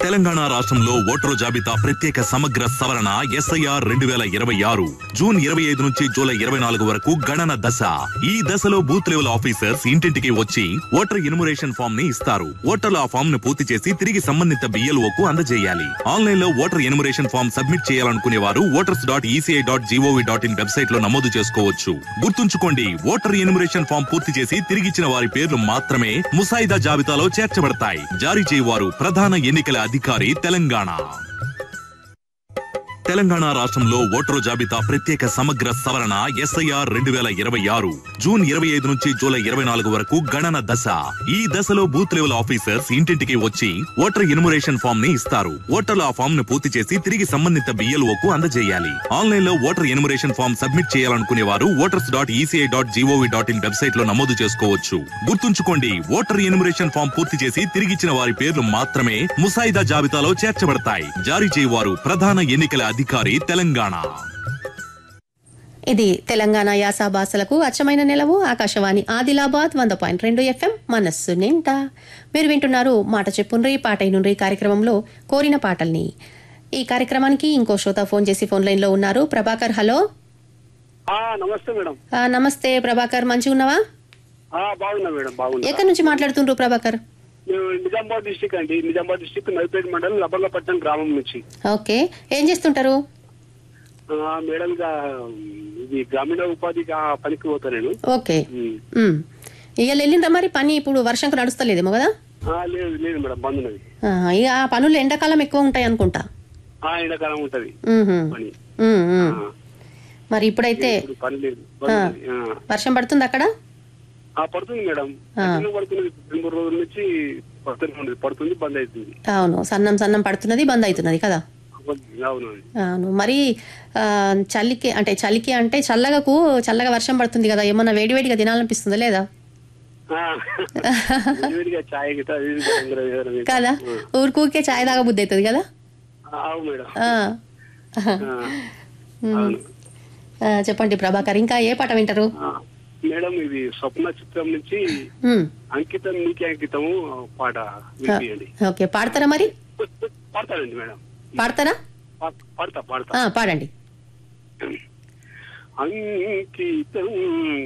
తెలంగాణ రాష్ట్రంలో ఓటరు జాబితా ప్రత్యేక సమగ్ర సవరణ ఎస్ఐఆర్ రెండు వేల ఇరవై ఆరు జూన్ ఇరవై ఐదు నుంచి జూలై ఇరవై నాలుగు వరకు గణన దశ ఈ దశలో బూత్ లెవెల్ ఆఫీసర్స్ ఇంటింటికి వచ్చి ఓటర్ ఇన్మురేషన్ ఫామ్ ని ఇస్తారు ఓటర్లు ఆ ఫామ్ ను పూర్తి చేసి తిరిగి సంబంధిత బిఎల్ఓ కు అందజేయాలి ఆన్లైన్ లో ఓటర్ ఇన్మురేషన్ ఫామ్ సబ్మిట్ చేయాలనుకునే వారు voters dot ECI dot G O V dot in website లో నమోదు చేసుకోవచ్చు గుర్తుంచుకోండి ఓటర్ ఇన్మురేషన్ ఫామ్ పూర్తి చేసి తిరిగిచ్చిన వారి పేర్లు మాత్రమే ముసాయిదా జాబితాలో చేర్చబడతాయి జారీ చేయవారు ప్రధాన ఎన్నికల అధికారి తెలంగాణ తెలంగాణ రాష్ట్రంలో ఓటరు జాబితా ప్రత్యేక సమగ్ర సవరణ ఎస్ఐఆర్ రెండు వేల ఇరవై ఆరు జూన్ ఇరవై ఐదు నుంచి జూలై ఇరవై నాలుగు వరకు గణన దశ ఈ దశలో బూత్ లెవెల్ ఆఫీసర్స్ ఇంటింటికి వచ్చి ఓటర్ ఇన్మురేషన్ ఫామ్ ని ఇస్తారు ఓటర్లు ఆ ఫామ్ ను పూర్తి చేసి తిరిగి సంబంధిత బిఎల్ఓ కు అందజేయాలి ఆన్లైన్ లో ఓటర్ ఇన్మురేషన్ ఫామ్ సబ్మిట్ చేయాలనుకునే వారు voters dot ECI dot G O V dot in website లో నమోదు చేసుకోవచ్చు గుర్తుంచుకోండి ఓటర్ ఇన్మురేషన్ ఫామ్ పూర్తి చేసి తిరిగిచ్చిన వారి పేర్లు మాత్రమే ముసాయిదా జాబితాలో చేర్చబడతాయి జారీ చేయవారు ప్రధాన ఎన్నికల అధికారి తెలంగాణ ఇది తెలంగాణ యాస భాషలకు అచ్చమైన నిలవు ఆకాశవాణి ఆదిలాబాద్ వంద పాయింట్ రెండు ఎఫ్ఎం మనస్సు నింట మీరు వింటున్నారు మాట చెప్పుండ్రి పాట నుండ్రి కార్యక్రమంలో కోరిన పాటల్ని ఈ కార్యక్రమానికి ఇంకో శ్రోత ఫోన్ చేసి ఫోన్ లైన్ లో ఉన్నారు ప్రభాకర్ హలో ఆ, నమస్తే మేడం ఆ, నమస్తే ప్రభాకర్ మంచిగా ఉన్నావా ఆ, బాగున్నా మేడం బాగున్నా ఎక్కడి నుంచి మాట్లాడుతుండ్రు ప్రభాకర్ మేము నిజామాబాద్ డిస్టిక్ అండి నిజామాబాద్ డిస్టిక్ నవిపేట మండలం లబ్బర్లపట్నం గ్రామం నుంచి ఓకే ఏం చేస్తుంటారు ఆ, మేడం ఇక ఇది గ్రామీణ ఉపాధి గా పనికి పోతా నేను ఓకే ఉమ్. ఉమ్. ఇవాళ వెళ్ళిండ్రా మరి పని ఇప్పుడు వర్షంకు నడుస్తలేదేమో కదా ఆ, లేదు లేదు మేడం బంద్ ఉన్నది ఆ, ఇక ఆ పనులు ఎండాకాలం ఎక్కువ ఉంటాయి అనుకుంటా ఆ ఎండాకాలం ఉంటది ఉహుం. పని ఉమ్, ఉమ్. ఆ, మరి ఇప్పుడైతే ఇప్పుడు పని లేదు బంద్ ఉన్నది. ఆ. వర్షం పడుతుంది అక్కడ ఆ, పడుతుంది మేడం కంటిన్యూ పడుతున్నది రెండు మూడు రోజుల నుంచి పడుతూనే ఉన్నది పడుతుంది బంద్ అవుతుంది అవును సన్నం సన్నం పడుతున్నది బంద్ అవుతున్నది కదా అవును అవును మరి ఆ, చలికి అంటే చలికి అంటే చల్లగకు చల్లగా వర్షం పడుతుంది కదా ఏమన్నా వేడివేడిగా తినాలనిపిస్తుందా లేదా ఆ, విడివిడిగా చాయ్ గిట్ట అది ఇది గంగర వేరే వేరే. కదా ఊరికూరికే చాయ్ తాగ బుద్ధి అవుతుంది కదా ఆ, అవును మేడం ఆ. ఆ, అవును ఆ, చెప్పండి ప్రభాకర్ ఇంకా ఏ పాట వింటారు ఆ, మేడం ఇది స్వప్న చిత్రం నుంచి ఉమ్. అంకితం నీకే అంకితము పాట వినిపియండి ఓకే పాడతారా మరి పాడతానండి మేడం పాడతారా పా- పాడతా పాడతా ఆ, పాడండి అంకితం